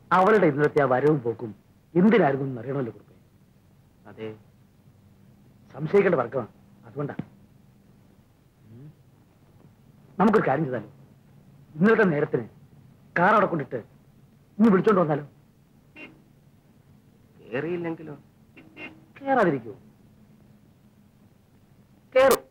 അവളുടെ ഇന്നലത്തെ ആ വരവും പോക്കും എന്തിനായിരുന്നു എന്ന് അറിയണമല്ലോ കുറുപ്പേ അതെ സംശയിക്കേണ്ട വർക്കമാണ് അതുകൊണ്ടാ ഉം. നമുക്കൊരു കാര്യം ചെയ്താലോ ഇന്നലത്തെ നേരത്തിന് കാർ അവിടെ കൊണ്ടിട്ട് ഇന്ന് വിളിച്ചോണ്ട് വന്നാലോ കേറിയില്ലെങ്കിലോ കേറാതിരിക്കുമോ കേറും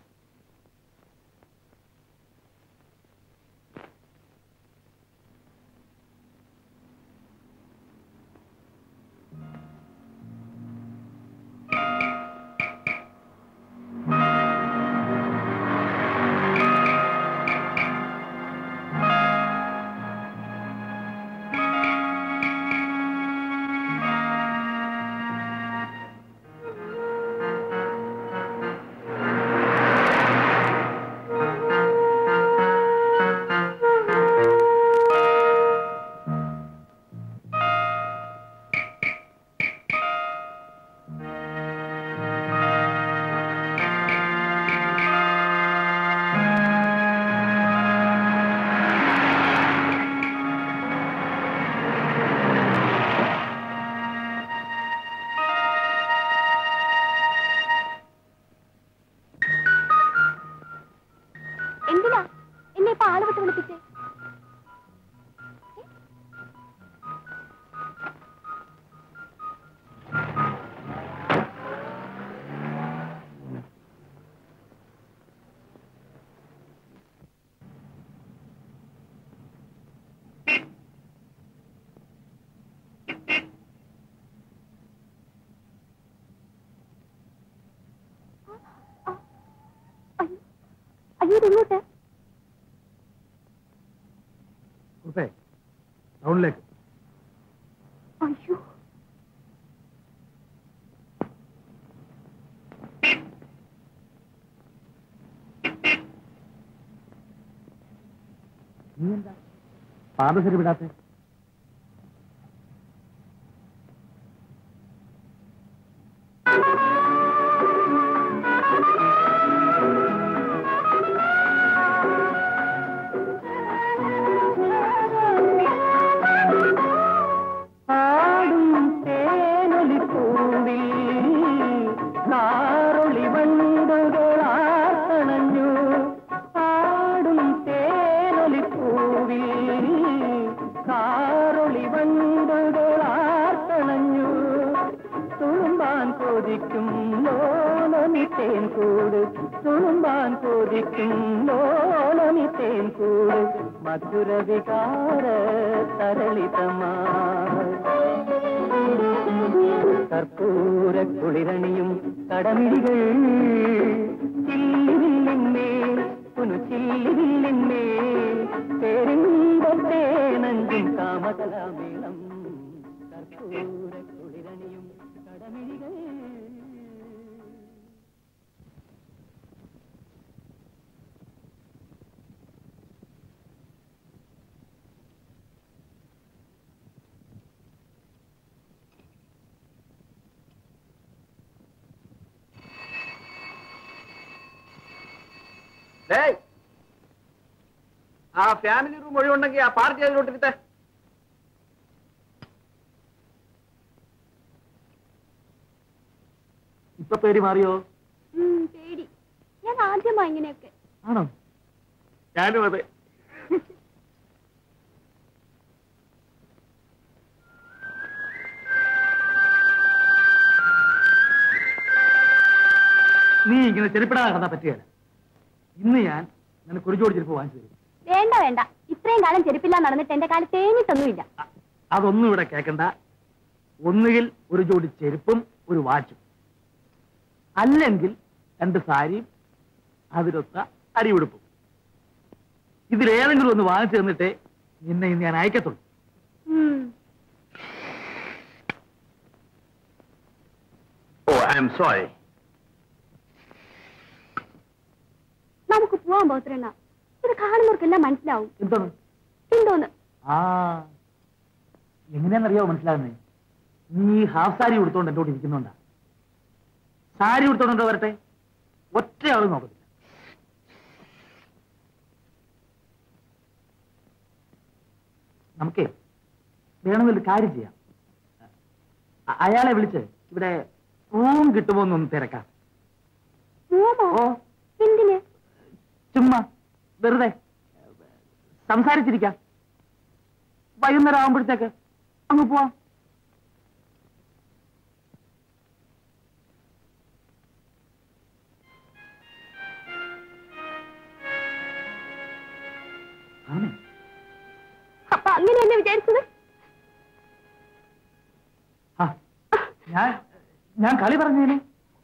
എന്തിനാ എന്നെ ഇപ്പൊ ആള് വിട്ട് വിളിപ്പിച്ചേ അയ്യോ അയ്യോ ഇങ്ങോട്ട് കുറുപ്പേ ടൗണിലേക്ക് അയ്യോ നീ എന്താ പാദസരി വിടാത്തെ ആടും തേനൊലിപ്പൂവിൽ നാറൊളി വണ്ടുകളാണഞ്ഞു ആടും തേനൊലിപ്പൂവിൽ നാറൊളി വണ്ടുകളാണഞ്ഞു തുളുമ്പാൻ കൊതിക്കും ലോലമിത്തേൻ കൂട് തുളുമ്പാൻ കൊതിക്കും ലോലമിത്തേൻ കൂട് മധുര വികാര തരളിതമായി കർപ്പൂര കുളിരണിയും കടമിഴികൾ ചില്ലിവില്ലിന്മേൽ പുനു ചില്ലിവില്ലിന്മേൽ പേരിമ്പത്തേനഞ്ചും കാമകലാമേളം കർപ്പൂര കുളിരണിയും കടമിഴികൾ ഡേയ് ആ ഫാമിലി റൂം ഒഴിവുണ്ടെങ്കിൽ ആ പാർട്ടി അതിലോട്ട് ഇരുത്തേ ഇപ്പൊ പേര് മാറിയോ ഉം, പേടി ഞാൻ ആദ്യമാ ഇങ്ങനെയൊക്കെ ആണോ ഞാനും അതെ നീ ഇങ്ങനെ ചെരുപ്പിടാതെ നടന്നാ പറ്റുകയില്ല ഇന്ന് ഞാൻ നിനക്ക് ഒരു ജോഡി ചെരുപ്പ് വാങ്ങിച്ചു തരും വേണ്ട വേണ്ട ഇത്രയും കാലം ചെരുപ്പില്ല നടന്നിട്ട് എന്റെ കാലം തേഞ്ഞിട്ടൊന്നുമില്ല അ- അതൊന്നും ഇവിടെ കേൾക്കണ്ട ഒന്നുകിൽ ഒരു ജോഡി ചെരുപ്പും ഒരു വാച്ചും അല്ലെങ്കിൽ രണ്ട് സാരിയും അതിലൊത്ത അരിയുടുപ്പും ഇതിലേതെങ്കിലും ഒന്ന് വാങ്ങിച്ചു തന്നിട്ടേ നിന്നെ ഇന്ന് ഞാൻ അയക്കത്തുള്ളൂ ഉം. ഓ ഐ എം സോറി നമുക്ക് പോവാൻ പോത്തിരണ്ണ ഇത് കാണുന്നവർക്കെല്ലാം മനസ്സിലാവും എന്താണ് എന്തോന്ന് ആ എങ്ങനെയാണെന്നറിയാവോ മനസ്സിലാകുന്നേ നീ ഹാഫ് സാരി ഉടുത്തോണ്ട് എന്നോട് ഇരിക്കുന്നുണ്ടാ സാരി ഉടുത്തോണ്ടോ വരട്ടെ ഒറ്റ ആള് നോക്കത്തില്ല നമുക്കേ വേണമെങ്കിൽ ഒരു കാര്യം ചെയ്യാം അ- അയാളെ വിളിച്ച് ഇവിടെ റൂം കിട്ടുമോ എന്നൊന്ന് തിരക്കാം റൂമോ ഓ എന്തിന് ചുമ്മാ വെറുതെ സംസാരിച്ചിരിക്കാം വൈകുന്നേരം ആവുമ്പോഴത്തേക്ക് അങ്ങ് പോവാം ആമേ അപ്പൊ അങ്ങനെയല്ലേ വിചാരിച്ചത് ആ ഞാൻ ഞാൻ കളി പറഞ്ഞേനെ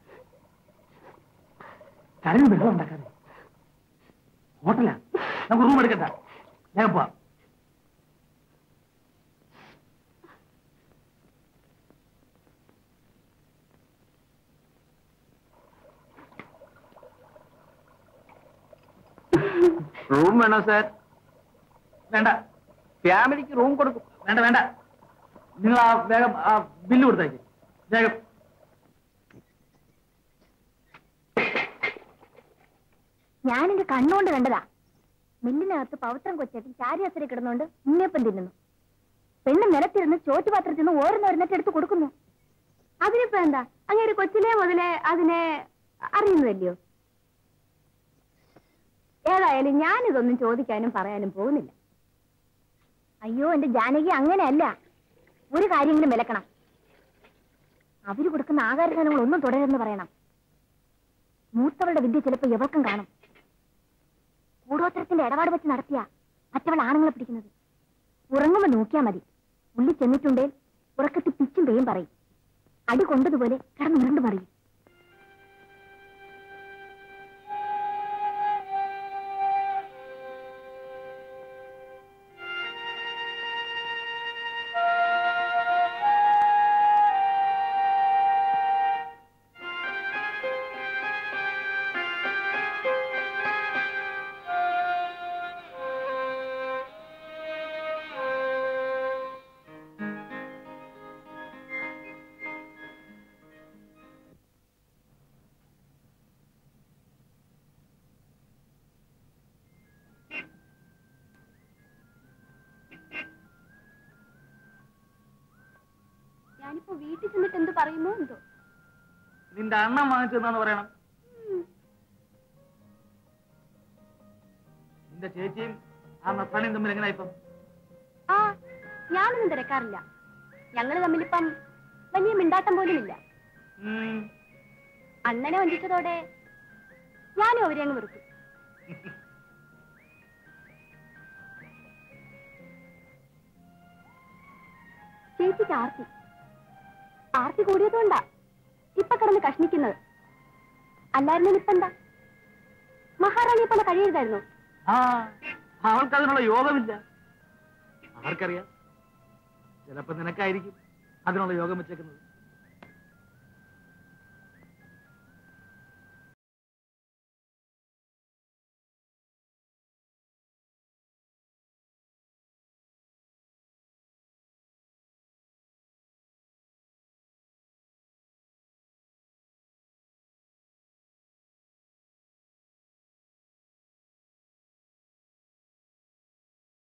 കരഞ്ഞ് വെള്ളം ഉണ്ടാക്കാതെ ഹോട്ടലാ നമുക്ക് റൂം എടുക്കണ്ട ഞാൻ പോവാം റൂം വേണോ സാർ വേണ്ട ഫാമിലിക്ക് റൂം കൊടുക്കും വേണ്ട വേണ്ട നിങ്ങൾ ആ വേഗം ആ ബില്ല് കൊടുത്തേക്ക് വേഗം ഞാൻ എന്റെ കണ്ണുകൊണ്ട് കണ്ടതാ മില്ലിനകത്ത് പവിത്രം കൊച്ചേട്ടൻ ചാരിയാസരെ കിടന്നുകൊണ്ട് ഉണ്ണിയപ്പം തിന്നുന്നു പെണ്ണ് നിലത്തിരുന്ന് ചോറ്റുപാത്രത്തിൽ നിന്ന് ഓരോന്നോരോന്നിട്ട് എടുത്ത് കൊടുക്കുന്നു അതിനിപ്പോ എന്താ അങ്ങനെ കൊച്ചിലെ മുതലേ അതിനെ അറിയുന്നതല്ലയോ ഏതായാലും ഞാനിതൊന്നും ചോദിക്കാനും പറയാനും പോകുന്നില്ല അയ്യോ എന്റെ ജാനകി അങ്ങനെയല്ല ഒരു കാര്യങ്ങളും വിലക്കണം അവര് കൊടുക്കുന്ന ആഹാര സാധനങ്ങൾ ഒന്നും തുടരുമെന്ന് പറയണം മൂത്തവളുടെ വിദ്യ ചിലപ്പോ എവർക്കും കാണും കൂടോത്തരത്തിന്റെ ഇടപാട് വെച്ച് നടത്തിയ മറ്റവൾ ആണുങ്ങളെ പിടിക്കുന്നത് ഉറങ്ങുമ്പോ നോക്കിയാ മതി ഉള്ളി ചെന്നിട്ടുണ്ടേ ഉറക്കത്തിൽ പിച്ചും പേയും പറയും അടി കൊണ്ടതുപോലെ കിടന്ന് ഉരുണ്ട് പറയും ഞാനിപ്പോ വീട്ടിൽ ചെന്നിട്ട് എന്ത് പറയുമോ എന്തോ നിന്റെ അണ്ണം വാങ്ങിച്ചെന്നാന്ന് പറയണം നിന്റെ ചേച്ചിയും ആ നത്താണിയും തമ്മിൽ എങ്ങനെ ഇപ്പം ആ ഞാനൊന്നും തിരക്കാറില്ല ഞങ്ങള് തമ്മിലിപ്പം വലിയ മിണ്ടാട്ടം പോലും ഇല്ല ഉം. അണ്ണനെ വഞ്ചിച്ചതോടെ ഞാനും അവരെ അങ്ങ് വെറുത്തു ചേച്ചിക്ക് ആർത്തി ആർത്തി കൂടിയതുകൊണ്ടാ ഇപ്പൊ കിടന്ന് കഷ്ണിക്കുന്നത് അല്ലായിരുന്നെങ്കിൽ ഇപ്പൊ എന്താ മഹാറാണിയെ പോലെ കഴിയരുതായിരുന്നു ആ അവൾക്ക് അതിനുള്ള യോഗമില്ല ആർക്കറിയാം ചിലപ്പോ നിനക്കായിരിക്കും അതിനുള്ള യോഗം വെച്ചേക്കുന്നത്